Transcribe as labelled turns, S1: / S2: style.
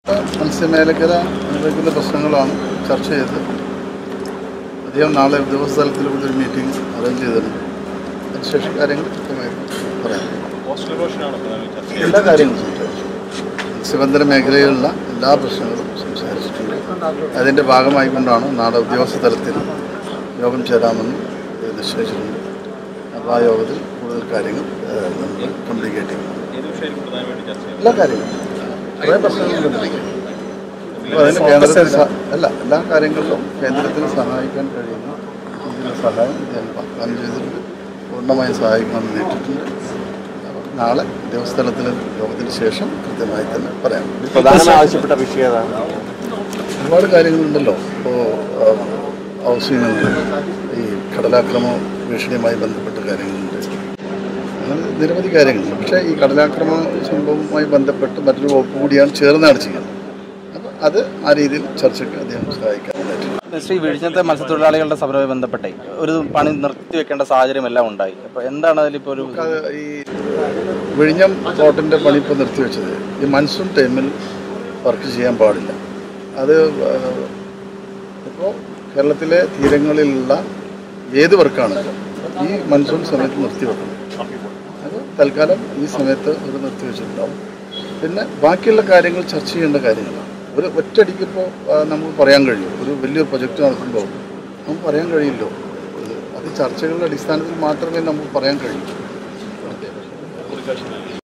S1: മത്സ്യമേലക്കര അനുഭവിക്കുന്ന പ്രശ്നങ്ങളാണ് ചർച്ച ചെയ്തത് അദ്ദേഹം നാളെ ഉദ്യോഗസ്ഥ തലത്തിൽ ഒരു മീറ്റിംഗ് അറേഞ്ച് ചെയ്തിട്ടുണ്ട് അതിനുശേഷം കാര്യങ്ങൾ കൃത്യമായി പറയാം
S2: കോസ്റ്റൽ ഇറോഷനാണ് പ്രധാന ചർച്ച
S1: എല്ലാ കാര്യങ്ങളും സംസാരിച്ചു മത്സ്യബന്ധന മേഖലയിലുള്ള എല്ലാ പ്രശ്നങ്ങളും സംസാരിച്ചിട്ടുണ്ട് അതിൻ്റെ ഭാഗമായിക്കൊണ്ടാണ് നാളെ ഉദ്യോഗസ്ഥ തലത്തിൽ യോഗം ചേരാമെന്ന് നിശ്ചയിച്ചിട്ടുണ്ട് അപ്പോൾ ആ യോഗത്തിൽ കൂടുതൽ കാര്യങ്ങൾ ഏഹ്, നമുക്ക് കമ്മ്യൂണിക്കേറ്റ് ചെയ്യും
S2: ഏത് വിഷയമായിരിക്കും പ്രധാനമായിട്ട് ചർച്ച ചെയ്യുന്നത്
S1: എല്ലാ കാര്യങ്ങളും കുറേ പ്രശ്നങ്ങളുണ്ട് അപ്പോൾ അതിന് കേന്ദ്രത്തിന് സ- അല്ല എല്ലാ കാര്യങ്ങളിലും കേന്ദ്രത്തിന് സഹായിക്കാൻ കഴിയുന്ന രീതിയിലുള്ള സഹായം ഞാൻ വാഗ്ദാനം ചെയ്തിട്ടുണ്ട് പൂർണ്ണമായും സഹായിക്കണമെന്ന് നേരിട്ടിട്ടുണ്ട് അപ്പോൾ നാളെ ദേവസ്ഥലത്തിൽ യോഗത്തിന് ശേഷം കൃത്യമായി തന്നെ പറയാം
S3: പ്രധാന ആവശ്യപ്പെട്ട വിഷയം ഏതാണ്
S1: ഒരുപാട് കാര്യങ്ങളുണ്ടല്ലോ ഇപ്പോൾ ഹൗസിംഗ് ഈ കടലാക്രമ ഭീഷണിയുമായി ബന്ധപ്പെട്ട കാര്യങ്ങളുണ്ട് അങ്ങനെ നിരവധി കാര്യങ്ങളുണ്ട് പക്ഷേ ഈ കടലാക്രമ സംഭവവുമായി ബന്ധപ്പെട്ട് മറ്റൊരു വകുപ്പ് കൂടിയാണ് ചേർന്നാണ് ചെയ്യുന്നത് അപ്പോൾ അത് ആ രീതിയിൽ ചർച്ചയ്ക്ക് അദ്ദേഹം സഹായിക്കാനായിട്ട്
S4: ശ്രീ വിഴിഞ്ഞത്തെ മത്സ്യത്തൊഴിലാളികളുടെ സമരവുമായി ബന്ധപ്പെട്ടേ ഒരു പണി നിർത്തിവെക്കേണ്ട സാഹചര്യം എല്ലാം ഉണ്ടായി അപ്പോൾ എന്താണ് അതിലിപ്പോൾ ഒരു
S1: അത് ഈ വിഴിഞ്ഞം ബോട്ടിൻ്റെ പണി ഇപ്പോൾ നിർത്തിവെച്ചത് ഈ മൺസൂൺ ടൈമിൽ വർക്ക് ചെയ്യാൻ പാടില്ല അത് ഇപ്പോൾ കേരളത്തിലെ തീരങ്ങളിലുള്ള ഏത് വർക്കാണെങ്കിലും ഈ മൺസൂൺ സമയത്ത് നിർത്തിവെക്കണം അത് തൽക്കാലം ഈ സമയത്ത് ഒരു നിർത്തിവെച്ചിട്ടുണ്ടാവും പിന്നെ ബാക്കിയുള്ള കാര്യങ്ങൾ ചർച്ച ചെയ്യേണ്ട കാര്യങ്ങളാണ് ഒരു ഒറ്റയടിക്ക് ഇപ്പോൾ നമുക്ക് പറയാൻ കഴിയും ഒരു വലിയൊരു പ്രൊജക്റ്റ് നടക്കുമ്പോൾ നമുക്ക് പറയാൻ കഴിയില്ലോ ഇത് അത് ചർച്ചകളുടെ അടിസ്ഥാനത്തിൽ മാത്രമേ നമുക്ക് പറയാൻ കഴിയൂ